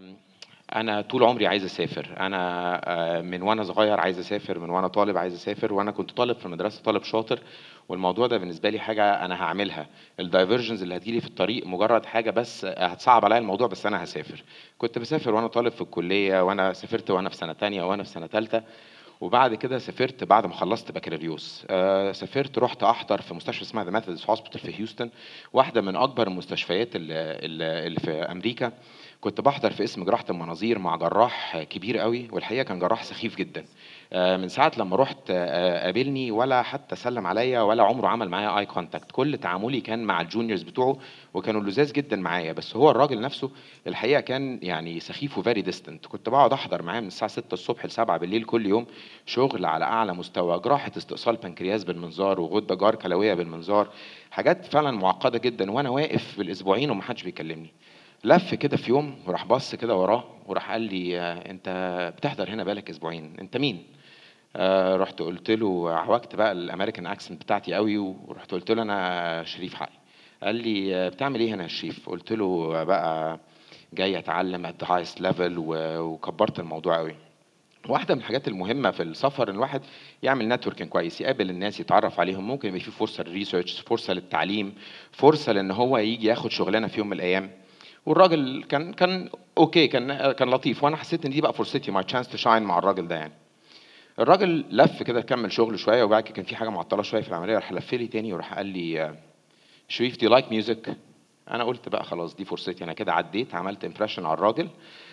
انا طول عمري عايز اسافر انا آه، من وانا صغير عايز اسافر من وانا طالب عايز اسافر وانا كنت طالب في المدرسه طالب شاطر والموضوع ده بالنسبه لي حاجه انا هعملها الدايفرجنز اللي هتجيلي في الطريق مجرد حاجه بس هتصعب عليا الموضوع بس انا هسافر كنت بسافر وانا طالب في الكليه وانا سافرت وانا في سنه تانية وانا في سنه تالتة وبعد كده سافرت بعد ما خلصت بكالوريوس آه سافرت رحت احضر في مستشفى اسمها ذا ميثودست هوسبيتال في هيوستن واحده من اكبر المستشفيات اللي, اللي اللي في امريكا كنت بحضر في اسم جراحه المناظير مع جراح كبير قوي والحقيقه كان جراح سخيف جدا آه من ساعه لما رحت آه قابلني ولا حتى سلم عليا ولا عمره عمل معايا اي كونتاكت كل تعاملي كان مع الجونيورز بتوعه وكانوا لذاذ جدا معايا بس هو الراجل نفسه الحقيقه كان يعني سخيف وفيري ديستنت كنت بقعد احضر معاه من الساعه 6 الصبح ل 7 بالليل كل يوم شغل على اعلى مستوى جراحه استئصال بنكرياس بالمنظار وغده جار كلويه بالمنظار حاجات فعلا معقده جدا وانا واقف بالاسبوعين ومحدش بيكلمني لف كده في يوم وراح بص كده وراه وراح قال لي آه، انت بتحضر هنا بقالك اسبوعين انت مين آه رحت قلت له عوجت بقى الامريكان اكسنت بتاعتي قوي ورحت قلت له انا شريف حقي قال لي آه، بتعمل ايه هنا يا شريف قلت له بقى جاي اتعلم at the highest level و- وكبرت الموضوع قوي واحدة من الحاجات المهمة في السفر ان الواحد يعمل نتوركينج كويس يقابل الناس يتعرف عليهم ممكن يبقى في فرصة للريسيرش فرصة للتعليم فرصة لان هو يجي ياخد شغلانة في يوم من الايام والراجل كان كان اوكي كان كان لطيف وانا حسيت ان دي بقى فرصتي ماي تشانس تو شاين مع الراجل ده يعني الراجل لف كده كمل شغل شويه وبعد كده كان في حاجه معطله شويه في العمليه راح لف لي تاني وراح قال لي آه، شريف دي لايك ميوزك انا قلت بقى خلاص دي فرصتي انا كده عديت عملت امبريشن على الراجل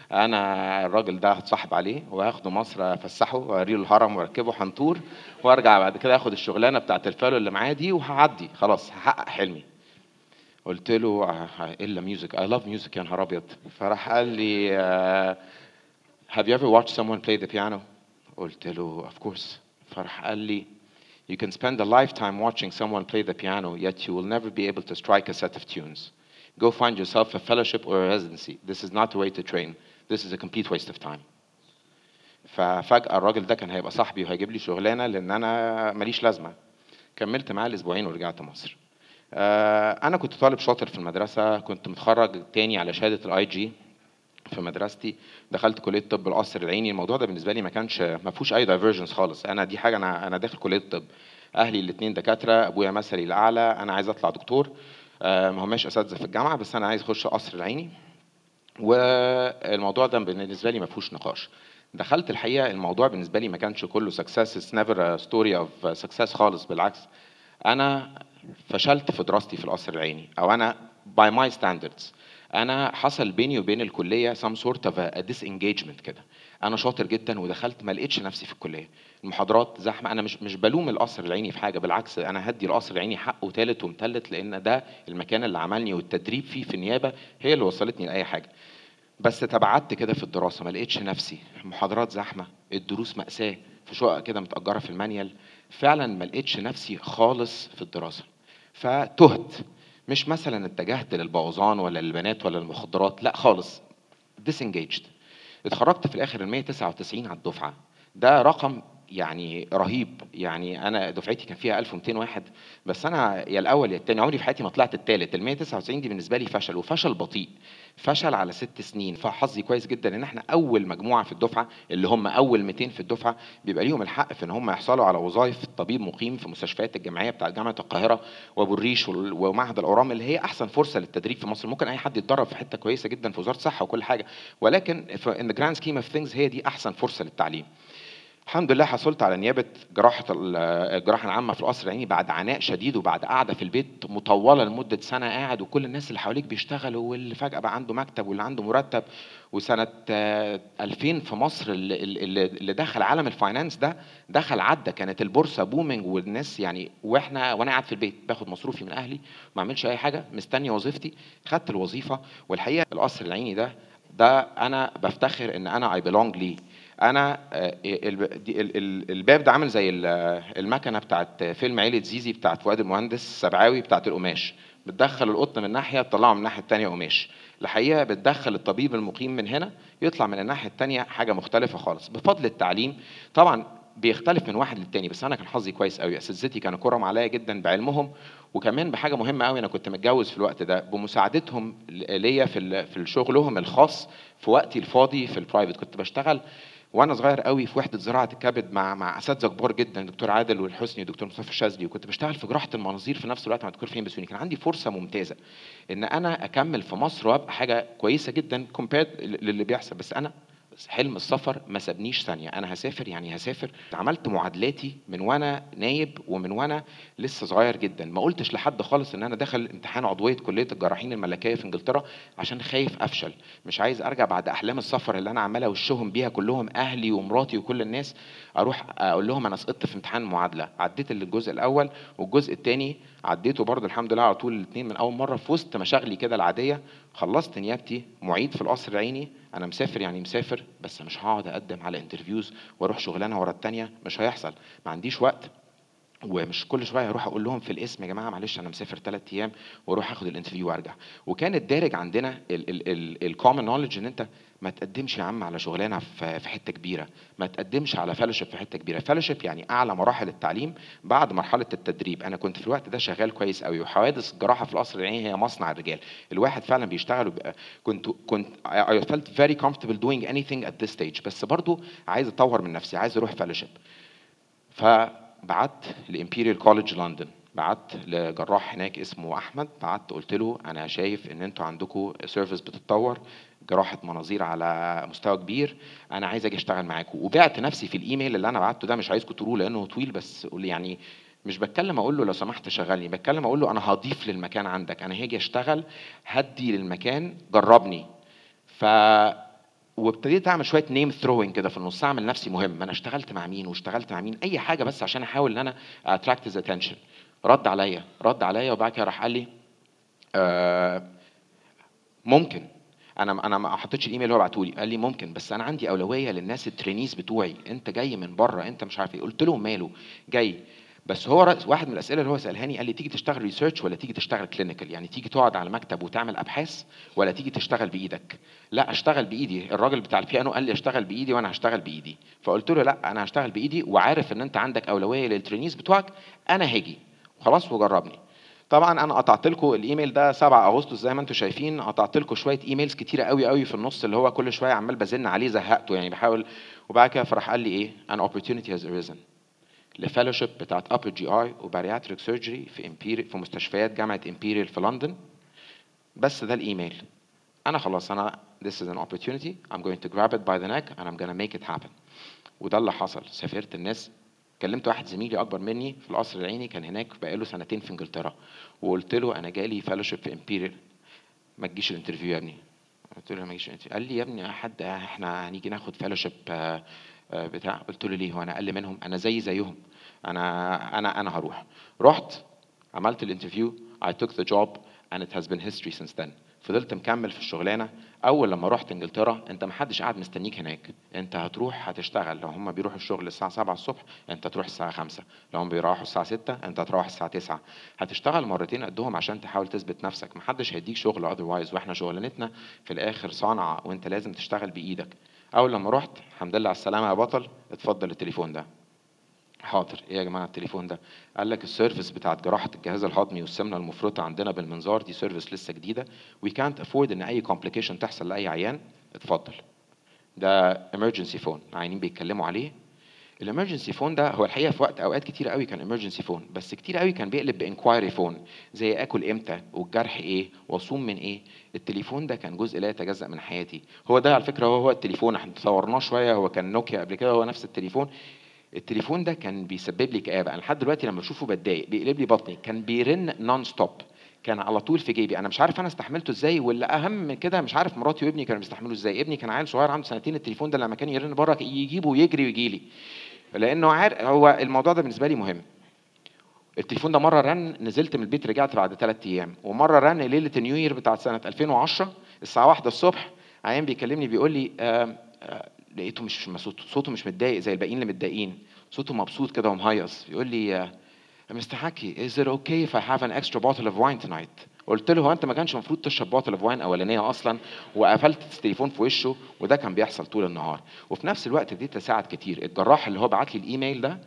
انا الراجل ده هتصاحب عليه وهاخده مصر افسحه واوريه الهرم واركبه حنطور وارجع بعد كده اخد الشغلانه بتاعت الفالو اللي معاه دي وهعدي خلاص هحقق حلمي قلت له آه، الا ميوزك اي لاف ميوزك يا نهار ابيض فراح قال لي آه، have you ever watched someone play the piano قلت له of course فراح قال لي you can spend a lifetime watching someone play the piano yet you will never be able to strike a set of tunes go find yourself a fellowship or a residency this is not the way to train this is a complete waste of time ففجأة الراجل ده كان هيبقى صاحبي وهيجيب لي شغلانة لأن أنا ماليش لازمة كملت معاه الأسبوعين ورجعت مصر آه، أنا كنت طالب شاطر في المدرسة كنت متخرج تاني على شهادة الاي جي في مدرستي دخلت كليه طب القصر العيني الموضوع ده بالنسبه لي ما كانش ما فيهوش اي دايفرجنس خالص انا دي حاجه انا انا داخل كليه الطب اهلي الاثنين دكاتره ابويا مثلي الاعلى انا عايز اطلع دكتور آه، ما هماش اساتذه في الجامعه بس انا عايز اخش قصر العيني والموضوع ده بالنسبه لي ما فيهوش نقاش دخلت الحقيقه الموضوع بالنسبه لي ما كانش كله سكسس اتس نيفر ستوري اوف سكسس خالص بالعكس انا فشلت في دراستي في القصر العيني او انا باي ماي ستاندردز انا حصل بيني وبين الكليه some sort of a disengagement كده انا شاطر جدا ودخلت ما لقيتش نفسي في الكليه المحاضرات زحمه انا مش مش بلوم القصر العيني في حاجه بالعكس انا هدي القصر العيني حقه تالت ومتلت لان ده المكان اللي عملني والتدريب فيه في النيابه هي اللي وصلتني لاي حاجه بس تبعدت كده في الدراسه ما لقيتش نفسي المحاضرات زحمه الدروس ماساه في شقق كده متاجره في المانيال فعلا ما لقيتش نفسي خالص في الدراسه فتهت مش مثلا اتجهت للبوظان ولا للبنات ولا للمخدرات لا خالص disengaged اتخرجت في الاخر ال 199 على الدفعه ده رقم يعني رهيب يعني انا دفعتي كان فيها 1200 واحد بس انا يا الاول يا التاني عمري في حياتي ما طلعت التالت ال 199 دي بالنسبه لي فشل وفشل بطيء فشل على ست سنين فحظي كويس جدا ان احنا اول مجموعه في الدفعه اللي هم اول 200 في الدفعه بيبقى ليهم الحق في ان هم يحصلوا على وظائف طبيب مقيم في مستشفيات الجامعيه بتاعت جامعه القاهره وابو الريش وال- ومعهد الاورام اللي هي احسن فرصه للتدريب في مصر ممكن اي حد يتدرب في حته كويسه جدا في وزاره الصحه وكل حاجه ولكن ان ذا جراند سكيم اوف ثينجز هي دي احسن فرصه للتعليم الحمد لله حصلت على نيابه جراحه ال- الجراحه العامه في القصر العيني بعد عناء شديد وبعد قعده في البيت مطوله لمده سنه قاعد وكل الناس اللي حواليك بيشتغلوا واللي فجاه بقى عنده مكتب واللي عنده مرتب وسنه آه، 2000 في مصر اللي, اللي اللي دخل عالم الفاينانس ده دخل عدى كانت البورصه بومينج والناس يعني واحنا وانا قاعد في البيت باخد مصروفي من اهلي ما اعملش اي حاجه مستني وظيفتي خدت الوظيفه والحقيقه القصر العيني ده ده انا بفتخر ان انا اي بيلونج ليه انا آه، ال- دي- ال- ال- الباب ده عامل زي ال- المكنه بتاعت فيلم عيله زيزي بتاعت فؤاد المهندس سبعاوي بتاعت القماش بتدخل القطن من ناحيه تطلعه من الناحيه التانيه قماش الحقيقه بتدخل الطبيب المقيم من هنا يطلع من الناحيه التانيه حاجه مختلفه خالص بفضل التعليم طبعا بيختلف من واحد للتاني بس انا كان حظي كويس قوي اساتذتي كانوا كرم عليا جدا بعلمهم وكمان بحاجه مهمه قوي انا كنت متجوز في الوقت ده بمساعدتهم ليا في ال- في شغلهم الخاص في وقتي الفاضي في البرايفت كنت بشتغل وانا صغير قوي في وحده زراعه الكبد مع مع اساتذه كبار جدا دكتور عادل والحسني ودكتور مصطفى الشاذلي وكنت بشتغل في جراحه المناظير في نفس الوقت مع دكتور فهيم بسوني كان عندي فرصه ممتازه ان انا اكمل في مصر وابقى حاجه كويسه جدا كومبيرد للي بيحصل بس انا حلم السفر ما سابنيش ثانيه انا هسافر يعني هسافر عملت معادلاتي من وانا نايب ومن وانا لسه صغير جدا ما قلتش لحد خالص ان انا داخل امتحان عضويه كليه الجراحين الملكيه في انجلترا عشان خايف افشل مش عايز ارجع بعد احلام السفر اللي انا عمال اوشهم بيها كلهم اهلي ومراتي وكل الناس اروح اقول لهم انا سقطت في امتحان معادله عديت الجزء الاول والجزء الثاني عديته برضه الحمد لله على طول الاثنين من اول مره في وسط مشاغلي كده العاديه خلصت نيابتي معيد في القصر العيني انا مسافر يعني مسافر بس مش هقعد اقدم على انترفيوز واروح شغلانه ورا التانيه مش هيحصل ما عنديش وقت ومش كل شويه اروح اقول لهم في الاسم يا جماعه معلش انا مسافر ثلاث ايام واروح اخد الانترفيو وارجع وكان الدارج عندنا الكومن نولج ان انت ما تقدمش يا عم على شغلانه في في حته كبيره ما تقدمش على فellowship في حته كبيره fellowship يعني اعلى مراحل التعليم بعد مرحله التدريب انا كنت في الوقت ده شغال كويس قوي وحوادث الجراحه في القصر العيني هي مصنع الرجال الواحد فعلا بيشتغل وبيبقى كنت كنت I felt very comfortable doing anything at this stage بس برضو عايز اطور من نفسي عايز اروح fellowship فبعت لامبيريال كولج لندن بعت لجراح هناك اسمه احمد بعت قلت له انا شايف ان انتوا عندكم سيرفيس بتتطور جراحه مناظير على مستوى كبير انا عايز اجي اشتغل معاكم وبعت نفسي في الايميل اللي انا بعته ده مش عايزكم تقولوه لانه طويل بس قول يعني مش بتكلم اقول له لو سمحت شغلني بتكلم اقول له انا هضيف للمكان عندك انا هاجي اشتغل هدي للمكان جربني ف وابتديت اعمل شويه نيم ثروينج كده في النص اعمل نفسي مهم انا اشتغلت مع مين واشتغلت مع مين اي حاجه بس عشان احاول ان انا اتراكت هيز اتنشن رد عليا رد عليا وبعد كده راح قال لي آه ممكن انا انا ما حطيتش الايميل اللي هو بعته لي قال لي ممكن بس انا عندي اولويه للناس الترينيز بتوعي انت جاي من بره انت مش عارف ايه قلت له ماله جاي بس هو رأس واحد من الاسئله اللي هو سالهاني قال لي تيجي تشتغل ريسيرش ولا تيجي تشتغل كلينيكال يعني تيجي تقعد على مكتب وتعمل ابحاث ولا تيجي تشتغل بايدك لا اشتغل بايدي الراجل بتاع البيانو قال لي اشتغل بايدي وانا هشتغل بايدي فقلت له لا انا هشتغل بايدي وعارف ان انت عندك اولويه للترينيز بتوعك انا هاجي خلاص وجربني طبعا انا قطعت لكم الايميل ده 7 اغسطس زي ما انتم شايفين قطعت لكم شويه ايميلز كتيره قوي قوي في النص اللي هو كل شويه عمال بزن عليه زهقته يعني بحاول وبعد كده فراح قال لي ايه an opportunity has arisen لفellowship بتاعت upper GI وبارياتريك سيرجري في امبيري في مستشفيات جامعه امبيريال في لندن بس ده الايميل انا خلاص انا this is an opportunity I'm going to grab it by the neck and I'm gonna make it happen وده اللي حصل سافرت الناس كلمت واحد زميلي اكبر مني في القصر العيني كان هناك بقاله سنتين في انجلترا وقلت له انا جالي فellowship في امبيريال ما تجيش الانترفيو يا ابني قلت له ما تجيش الانترفيو قال لي يا ابني حد احنا هنيجي ناخد فellowship بتاع قلت له ليه هو انا اقل منهم انا زي زيهم انا انا انا هروح رحت عملت الانترفيو I took the job and it has been history since then فضلت مكمل في الشغلانه اول لما رحت انجلترا انت ما حدش قاعد مستنيك هناك انت هتروح هتشتغل لو هم بيروحوا الشغل الساعه 7 الصبح انت تروح الساعه 5 لو هم بيروحوا الساعه 6 انت هتروح الساعه 9 هتشتغل مرتين قدهم عشان تحاول تثبت نفسك ما حدش هيديك شغل اذروايز واحنا شغلانتنا في الاخر صنعه وانت لازم تشتغل بايدك اول لما رحت الحمد لله على السلامه يا بطل اتفضل التليفون ده حاضر ايه يا جماعه التليفون ده قال لك السيرفيس بتاعت جراحه الجهاز الهضمي والسمنه المفرطه عندنا بالمنظار دي سيرفيس لسه جديده وي كانت افورد ان اي كومبليكيشن تحصل لاي عيان اتفضل ده emergency فون عيانين بيتكلموا عليه الامرجنسي فون ده هو الحقيقه في وقت اوقات كتير قوي كان امرجنسي فون بس كتير قوي كان بيقلب بانكوايري فون زي اكل امتى والجرح ايه واصوم من ايه التليفون ده كان جزء لا يتجزا من حياتي هو ده على فكره هو هو التليفون احنا صورناه شويه هو كان نوكيا قبل كده هو نفس التليفون التليفون ده كان بيسبب لي كآبة انا لحد دلوقتي لما بشوفه بتضايق بيقلب لي بطني كان بيرن نون ستوب كان على طول في جيبي انا مش عارف انا استحملته ازاي واللي اهم من كده مش عارف مراتي وابني كانوا بيستحملوا ازاي ابني كان عيل صغير عنده سنتين التليفون ده لما كان يرن بره يجيبه ويجري ويجي لي لانه عارف هو الموضوع ده بالنسبه لي مهم التليفون ده مره رن نزلت من البيت رجعت بعد ثلاث ايام ومره رن ليله نيو يير بتاعت سنه 2010 الساعه واحدة الصبح عيان بيكلمني بيقول لي آه آه لقيته مش صوته صوته مش متضايق زي الباقيين اللي متضايقين صوته مبسوط كده ومهيص يقول لي مستر حكي is it okay if I have an extra bottle of wine tonight قلت له هو انت ما كانش المفروض تشرب بوتل اوف واين اولانيه اصلا وقفلت التليفون في وشه وده كان بيحصل طول النهار وفي نفس الوقت ابتديت اساعد كتير الجراح اللي هو بعت لي الايميل ده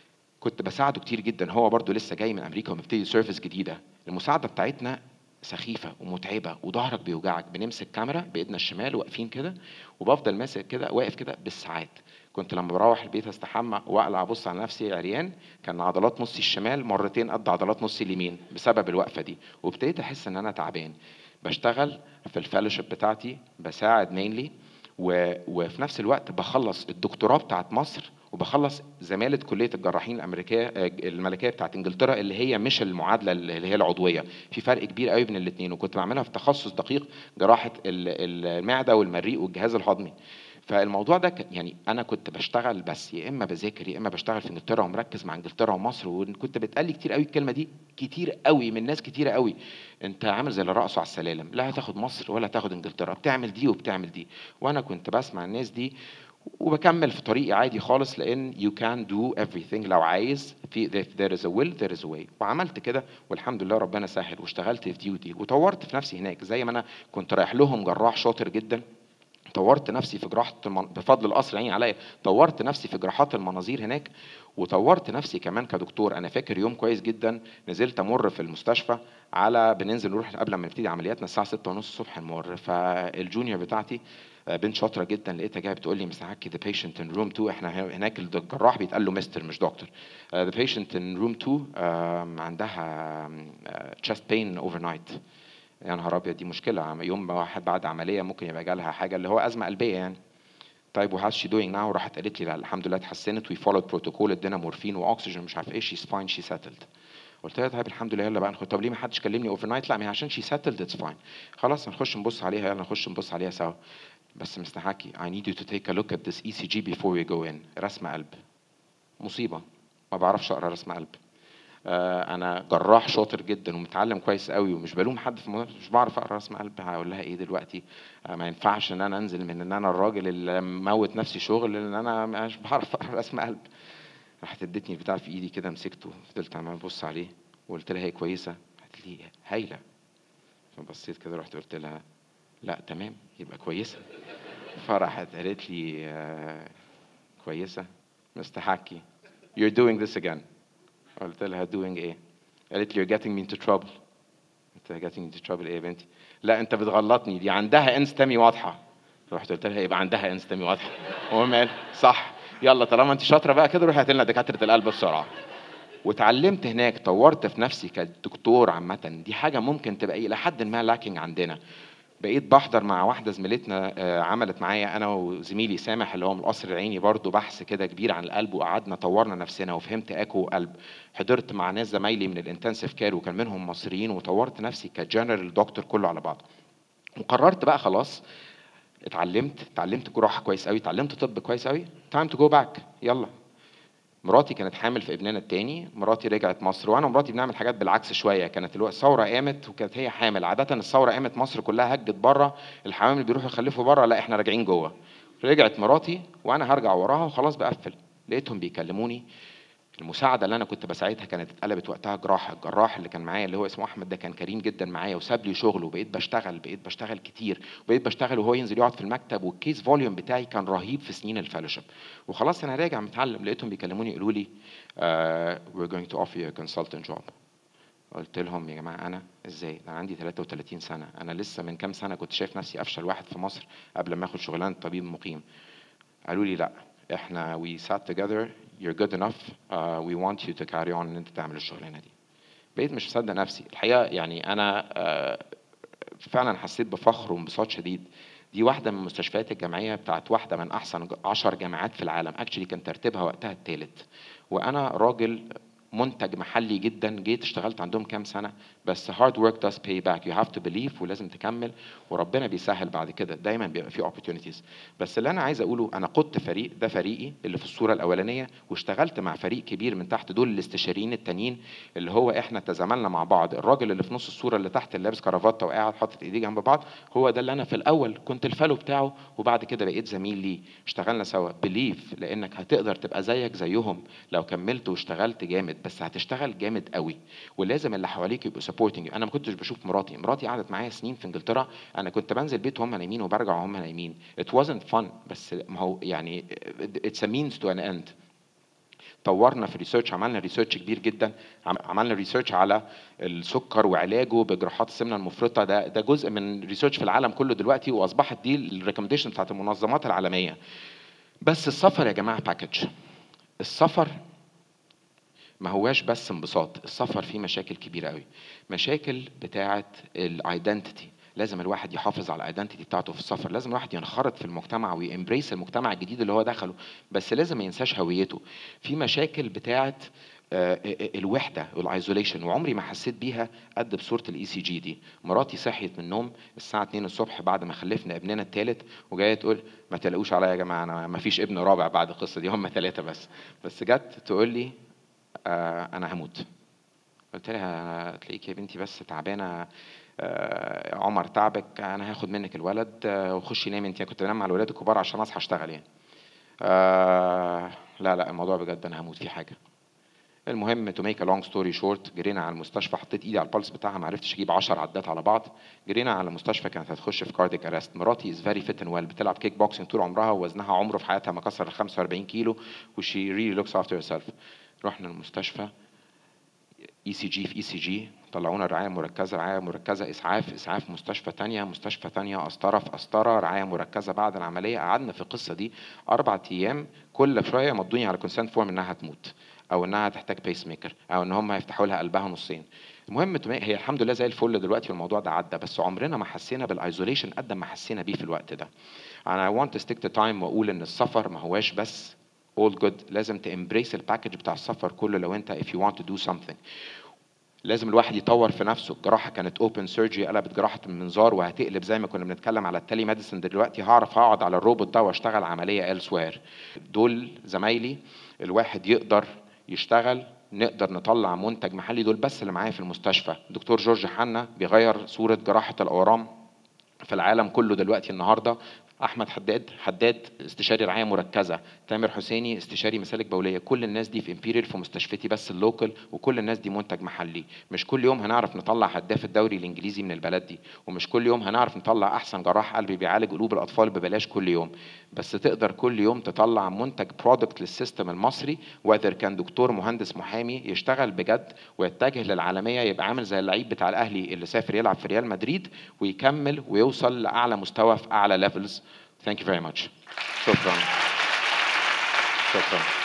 كنت بساعده كتير جدا هو برضو لسه جاي من امريكا ومبتدي سيرفيس جديده المساعده بتاعتنا سخيفه ومتعبه وظهرك بيوجعك بنمسك كاميرا بايدنا الشمال واقفين كده وبفضل ماسك كده واقف كده بالساعات كنت لما بروح البيت استحمى واقلع ابص على نفسي عريان كان عضلات نصي الشمال مرتين قد عضلات نصي اليمين بسبب الوقفه دي وابتديت احس ان انا تعبان بشتغل في الفellowship بتاعتي بساعد مينلي و... وفي نفس الوقت بخلص الدكتوراه بتاعت مصر وبخلص زماله كليه الجراحين الامريكيه آه، الملكيه بتاعت انجلترا اللي هي مش المعادله اللي هي العضويه في فرق كبير قوي بين الاثنين وكنت بعملها في تخصص دقيق جراحه ال- المعده والمريء والجهاز الهضمي فالموضوع ده ك- يعني انا كنت بشتغل بس يا اما بذاكر يا اما بشتغل في انجلترا ومركز مع انجلترا ومصر وكنت بتقال لي كتير قوي الكلمه دي كتير قوي من ناس كتير قوي انت عامل زي اللي رقصوا على السلالم لا هتاخد مصر ولا هتاخد انجلترا بتعمل دي وبتعمل دي وانا كنت بسمع الناس دي وبكمل في طريقي عادي خالص لان you can do everything لو عايز في if there is a will there is a way وعملت كده والحمد لله ربنا سهل واشتغلت في ديوتي وطورت في نفسي هناك زي ما انا كنت رايح لهم جراح شاطر جدا طورت نفسي في جراحة المن... بفضل القصر عيني عليا طورت نفسي في جراحات المناظير هناك وطورت نفسي كمان كدكتور انا فاكر يوم كويس جدا نزلت امر في المستشفى على بننزل نروح قبل ما نبتدي عملياتنا الساعه 6 ونص الصبح نمر فالجونيور بتاعتي آه، بنت شاطره جدا لقيتها جايه بتقول لي مستر حكي ذا بيشنت ان روم 2 احنا هناك الجراح بيتقال له مستر مش دكتور ذا بيشنت ان روم 2 آم، عندها تشست بين اوفر نايت يا نهار ابيض دي مشكله عم- يوم ما واحد بعد عمليه ممكن يبقى جالها حاجه اللي هو ازمه قلبيه يعني طيب وهاز شي دوينج ناو راحت قالت لي لا الحمد لله اتحسنت وي فولود بروتوكول ادينا مورفين واكسجين مش عارف ايه شيز فاين شي سيتلد قلت لها طيب الحمد لله يلا بقى نخش طب ليه ما حدش كلمني اوفر نايت لا ما هي عشان شي سيتلد اتس فاين خلاص هنخش نبص عليها يلا نخش نبص عليها سوا بس مستحكي I need you to take a look at this ECG before we go in رسم قلب مصيبه ما بعرفش اقرا رسم قلب آه، انا جراح شاطر جدا ومتعلم كويس قوي ومش بلوم حد في الموضوع مش بعرف اقرا رسم قلب هقول لها ايه دلوقتي آه، ما ينفعش ان انا انزل من ان انا الراجل اللي موت نفسي شغل ان انا مش بعرف اقرا رسم قلب راحت ادتني البتاع في ايدي كده مسكته فضلت عمال ابص عليه وقلت لها هي كويسه قالت لي هايله فبصيت كده رحت قلت لها لا تمام يبقى كويسه فراحت قالت لي آه، كويسه مستحكي you're doing this again قلت لها doing ايه قالت لي you're getting me into trouble قلت لها getting into trouble ايه يا بنتي لا انت بتغلطني دي عندها انستمي واضحه رحت قلت لها يبقى عندها انستمي واضحه المهم قال صح يلا طالما انت شاطره بقى كده روحي هات لنا دكاتره القلب بسرعه واتعلمت هناك طورت في نفسي كدكتور عامة دي حاجة ممكن تبقى إلى حد ما لاكينج عندنا بقيت بحضر مع واحدة زميلتنا آه، عملت معايا أنا وزميلي سامح اللي هو من القصر العيني برضو بحث كده كبير عن القلب وقعدنا طورنا نفسنا وفهمت اكو قلب حضرت مع ناس زمايلي من الانتنسيف كير وكان منهم مصريين وطورت نفسي كجنرال دكتور كله على بعض وقررت بقى خلاص اتعلمت اتعلمت جراحه كويس قوي اتعلمت طب كويس قوي تايم تو جو باك يلا مراتي كانت حامل في ابننا التاني مراتي رجعت مصر وانا ومراتي بنعمل حاجات بالعكس شويه كانت الوقت الثوره قامت وكانت هي حامل عاده الثوره قامت مصر كلها هجت بره الحوامل بيروحوا يخلفوا بره لا احنا راجعين جوه رجعت مراتي وانا هرجع وراها وخلاص بقفل لقيتهم بيكلموني المساعده اللي انا كنت بساعدها كانت اتقلبت وقتها جراحه الجراح اللي كان معايا اللي هو اسمه احمد ده كان كريم جدا معايا وساب لي شغله وبقيت بشتغل بقيت بشتغل كتير وبقيت بشتغل وهو ينزل يقعد في المكتب والكيس فوليوم بتاعي كان رهيب في سنين الفellowship وخلاص انا راجع متعلم لقيتهم بيكلموني يقولوا لي uh, we're going to offer you a consultant job قلت لهم يا جماعه انا ازاي انا عندي 33 سنه انا لسه من كام سنه كنت شايف نفسي افشل واحد في مصر قبل ما اخد شغلانه طبيب مقيم قالوا لي لا احنا we sat together you're good enough uh, we want you to carry on ان انت تعمل الشغلانه دي بقيت مش مصدق نفسي الحقيقه يعني انا آه، فعلا حسيت بفخر وانبساط شديد دي واحدة من المستشفيات الجامعية بتاعت واحدة من أحسن ج- عشر جامعات في العالم اكشلي كان ترتيبها وقتها الثالث وأنا راجل منتج محلي جدا جيت اشتغلت عندهم كام سنة بس hard work does pay back you have to believe ولازم تكمل وربنا بيسهل بعد كده دايما بيبقى فيه opportunities بس اللي أنا عايز أقوله أنا قدت فريق ده فريقي اللي في الصورة الأولانية واشتغلت مع فريق كبير من تحت دول الاستشاريين التانيين اللي هو احنا تزاملنا مع بعض الراجل اللي في نص الصورة اللي تحت اللي لابس كرافته وقاعد حاطط ايديه جنب بعض هو ده اللي انا في الاول كنت الفالو بتاعه وبعد كده بقيت زميل ليه اشتغلنا سوا بليف لانك هتقدر تبقى زيك زيهم لو كملت واشتغلت جامد بس هتشتغل جامد قوي ولازم اللي حواليك يبقوا سبورتنج انا ما كنتش بشوف مراتي مراتي قعدت معايا سنين في انجلترا انا كنت بنزل بيت وهم نايمين وبرجع وهم نايمين it wasn't fun بس ما هو يعني it's a means to an end طورنا في ريسيرش عملنا ريسيرش كبير جدا عم- عملنا ريسيرش على السكر وعلاجه بجراحات السمنه المفرطه ده ده جزء من ريسيرش في العالم كله دلوقتي واصبحت دي الريكومنديشن بتاعت المنظمات العالميه بس السفر يا جماعه باكج السفر ما هواش بس انبساط السفر فيه مشاكل كبيره قوي مشاكل بتاعه الايدنتيتي لازم الواحد يحافظ على الايدنتيتي بتاعته في السفر لازم الواحد ينخرط في المجتمع ويمبريس المجتمع الجديد اللي هو دخله بس لازم ما ينساش هويته في مشاكل بتاعه آه، الوحده والايزوليشن وعمري ما حسيت بيها قد بصوره الاي سي جي دي مراتي صحيت من النوم الساعه 2 الصبح بعد ما خلفنا ابننا الثالث وجايه تقول ما تقلقوش عليا يا جماعه انا ما فيش ابن رابع بعد القصه دي هم ثلاثه بس بس جت تقول لي آه انا هموت قلت لها تلاقيك يا بنتي بس تعبانه آه عمر تعبك انا هاخد منك الولد آه وخشي نامي انت كنت بنام مع الولاد الكبار عشان اصحى اشتغل يعني آه لا لا الموضوع بجد انا هموت فيه حاجه المهم تو ميك ا لونج ستوري شورت جرينا على المستشفى حطيت ايدي على البلس بتاعها ما عرفتش اجيب 10 عدات على بعض جرينا على المستشفى كانت هتخش في كارديك ارست مراتي از فيري فيت اند ويل بتلعب كيك بوكسنج طول عمرها ووزنها عمره في حياتها ما كسر ال 45 كيلو وشي ريلي لوكس افتر هير سيلف رحنا المستشفى اي سي جي في اي سي جي طلعونا رعايه مركزه رعايه مركزه اسعاف اسعاف مستشفى تانية مستشفى تانية قسطره في قسطره رعايه مركزه بعد العمليه قعدنا في القصه دي اربع ايام كل شويه مضوني على كونسنت فورم انها هتموت او انها تحتاج بيس ميكر او ان هم هيفتحوا لها قلبها نصين المهم تم- هي الحمد لله زي الفل دلوقتي والموضوع ده عدى بس عمرنا ما حسينا بالايزوليشن قد ما حسينا بيه في الوقت ده انا I want to stick to time واقول ان السفر ما هواش بس all good لازم تامبريس الباكج بتاع السفر كله لو انت if you want to do something لازم الواحد يطور في نفسه الجراحه كانت اوبن سيرجري قلبت جراحه المنظار وهتقلب زي ما كنا بنتكلم على التلي ميديسن دلوقتي هعرف اقعد على الروبوت ده واشتغل عمليه elsewhere دول زمايلي الواحد يقدر يشتغل نقدر نطلع منتج محلي دول بس اللي معايا في المستشفى دكتور جورج حنا بيغير صوره جراحه الاورام في العالم كله دلوقتي النهارده احمد حداد حداد استشاري رعايه مركزه تامر حسيني استشاري مسالك بوليه كل الناس دي في امبيريال في مستشفيتي بس اللوكل وكل الناس دي منتج محلي مش كل يوم هنعرف نطلع هداف الدوري الانجليزي من البلد دي ومش كل يوم هنعرف نطلع احسن جراح قلبي بيعالج قلوب الاطفال ببلاش كل يوم بس تقدر كل يوم تطلع منتج برودكت للسيستم المصري وذر كان دكتور مهندس محامي يشتغل بجد ويتجه للعالميه يبقى عامل زي اللعيب بتاع الاهلي اللي سافر يلعب في ريال مدريد ويكمل ويوصل لاعلى مستوى في اعلى ليفلز ثانك يو فيري ماتش شكرا شكرا